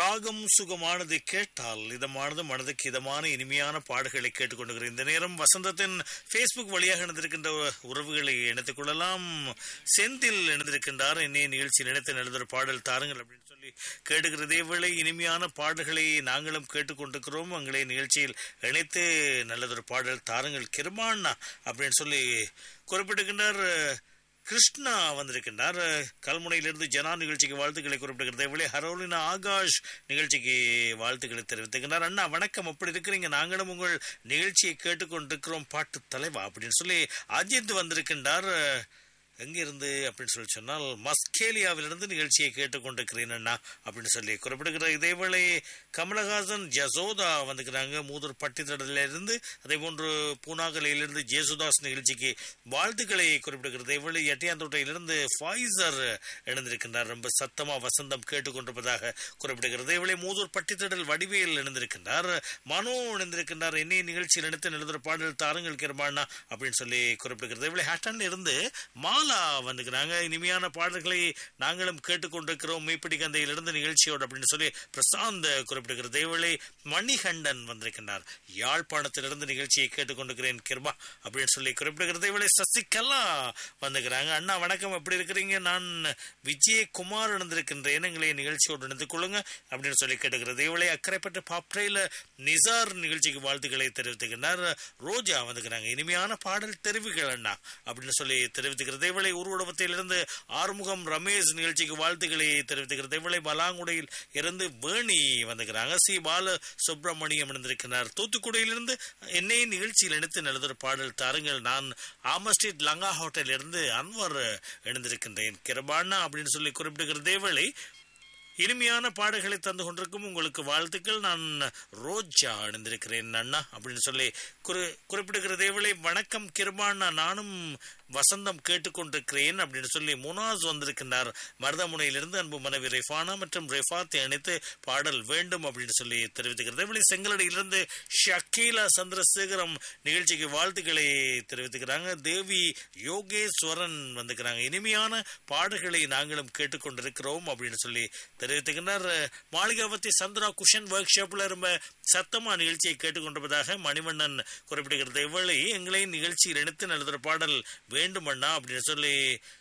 ராகம் சுகமானது கேட்டால் இதமானது மனதுக்கு இதமான இனிமையான பாடல்களை கேட்டுக்கொண்டிருக்கிற இந்த நேரம் வசந்தத்தின் ஃபேஸ்புக் வழியாக இணைந்திருக்கின்ற உறவுகளை இணைத்துக் கொள்ளலாம் செந்தில் இணைந்திருக்கின்றார் என்னைய நிகழ்ச்சி நினைத்து எழுதுகிற பாடல் தாருங்கள் அப்படின்னு சொல்லி கேட்டுக்கிறதே வேளை இனிமையான பாடல்களை நாங்களும் கேட்டுக்கொண்டிருக்கிறோம் எங்களை நிகழ்ச்சியில் இணைத்து நல்லதொரு பாடல் தாருங்கள் கிருமாண்ணா அப்படின்னு சொல்லி குறிப்பிட்டிருக்கின்றார் கிருஷ்ணா வந்திருக்கின்றார் கல்முனையிலிருந்து ஜனா நிகழ்ச்சிக்கு வாழ்த்துக்களை குறிப்பிடுகிறது இவளே ஹரோலினா ஆகாஷ் நிகழ்ச்சிக்கு வாழ்த்துக்களை தெரிவித்துக்கின்றார் அண்ணா வணக்கம் அப்படி இருக்கிறீங்க நாங்களும் உங்கள் நிகழ்ச்சியை கேட்டுக்கொண்டிருக்கிறோம் பாட்டு தலைவா அப்படின்னு சொல்லி அஜித் வந்திருக்கின்றார் எங்கிருந்து அப்படின்னு சொல்லி சொன்னால் மஸ்கேலியாவிலிருந்து நிகழ்ச்சியை கேட்டுக்கொண்டிருக்கிறேன் அண்ணா அப்படின்னு சொல்லி குறிப்பிடுகிற இதேவேளை கமலஹாசன் ஜசோதா வந்துக்கிறாங்க மூதூர் பட்டித்தடல இருந்து அதே போன்று பூனாகலையிலிருந்து ஜேசுதாஸ் நிகழ்ச்சிக்கு வாழ்த்துக்களை குறிப்பிடுகிறது இதேவேளை எட்டியாந்தோட்டையிலிருந்து ஃபாய்சர் இணைந்திருக்கின்றார் ரொம்ப சத்தமா வசந்தம் கேட்டுக்கொண்டிருப்பதாக குறிப்பிடுகிறது இதேவேளை மூதூர் பட்டித்தடல் வடிவேல் இணைந்திருக்கின்றார் மனோ இணைந்திருக்கின்றார் என்னைய நிகழ்ச்சியில் எடுத்து எழுதுகிற பாடல் தாருங்கள் கிருமாண்ணா அப்படின்னு சொல்லி குறிப்பிடுகிறது இதேவேளை ஹட்டன் இருந்து மால் மாலா வந்துக்கிறாங்க இனிமையான பாடல்களை நாங்களும் கேட்டுக்கொண்டிருக்கிறோம் மீப்பிடி கந்தையிலிருந்து நிகழ்ச்சியோடு அப்படின்னு சொல்லி பிரசாந்த் குறிப்பிடுகிற தேவளை மணிகண்டன் வந்திருக்கின்றார் யாழ்ப்பாணத்திலிருந்து நிகழ்ச்சியை கேட்டுக்கொண்டிருக்கிறேன் கிருபா அப்படின்னு சொல்லி குறிப்பிடுகிற தேவளை சசிகலா வந்துக்கிறாங்க அண்ணா வணக்கம் எப்படி இருக்கிறீங்க நான் விஜயகுமார் இணைந்திருக்கின்றேன் எங்களை நிகழ்ச்சியோடு இணைந்து கொள்ளுங்க அப்படின்னு சொல்லி கேட்டுக்கிற தேவளை அக்கறைப்பட்ட பாப்ரையில நிசார் நிகழ்ச்சிக்கு வாழ்த்துக்களை தெரிவித்துக்கின்றார் ரோஜா வந்துக்கிறாங்க இனிமையான பாடல் தெரிவுகள் அண்ணா அப்படின்னு சொல்லி தெரிவித்துக்கிறது தேவளை உருவடவத்திலிருந்து ஆறுமுகம் ரமேஷ் நிகழ்ச்சிக்கு வாழ்த்துக்களை தெரிவித்துக்கிறது தேவளை பலாங்குடையில் இருந்து வேணி வந்துக்கிறாங்க சி பால சுப்பிரமணியம் இணைந்திருக்கிறார் தூத்துக்குடியிலிருந்து என்னை நிகழ்ச்சியில் இணைத்து நல்லதொரு பாடல் தாருங்கள் நான் ஆம ஸ்ட்ரீட் லங்கா ஹோட்டலில் இருந்து அன்வர் இணைந்திருக்கின்றேன் கிரபானா அப்படின்னு சொல்லி குறிப்பிடுகிற தேவளை இனிமையான பாடல்களை தந்து கொண்டிருக்கும் உங்களுக்கு வாழ்த்துக்கள் நான் ரோஜா அணிந்திருக்கிறேன் அண்ணா அப்படின்னு சொல்லி குறி குறிப்பிடுகிற தேவளை வணக்கம் கிருபாண்ணா நானும் வசந்தம் கேட்டுக்கொண்டிருக்கிறேன் அப்படின்னு சொல்லி முனாஸ் வந்திருக்கின்றார் மருதமுனையிலிருந்து அன்பு மனைவி ரெஃபானா மற்றும் ரெஃபாத்தை அணைத்து பாடல் வேண்டும் அப்படின்னு சொல்லி தெரிவித்துக்கிறது தேவளை செங்கலடியிலிருந்து ஷக்கீலா சந்திரசேகரம் நிகழ்ச்சிக்கு வாழ்த்துக்களை தெரிவித்துக்கிறாங்க தேவி யோகேஸ்வரன் வந்துக்கிறாங்க இனிமையான பாடல்களை நாங்களும் கேட்டுக்கொண்டிருக்கிறோம் அப்படின்னு சொல்லி தெரிவித்துக்கின்றார் மாளிகாவத்தி சந்திரா குஷன் ஒர்க் ஷாப்ல ரொம்ப சத்தமா நிகழ்ச்சியை கேட்டுக்கொண்டிருப்பதாக மணிவண்ணன் குறிப்பிடுகிறது இவளை எங்களை நிகழ்ச்சியில் இணைத்து நல்லதொரு பாடல் வேண்டுமண்ணா அப்படின்னு சொல்லி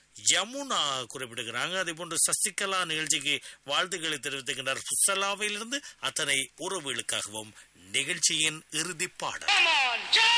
யமுனா குறிப்பிடுகிறாங்க அதே போன்று சசிகலா நிகழ்ச்சிக்கு வாழ்த்துக்களை தெரிவித்துக்கின்றார் புசலாவிலிருந்து அத்தனை உறவுகளுக்காகவும் நிகழ்ச்சியின் இறுதி பாடல்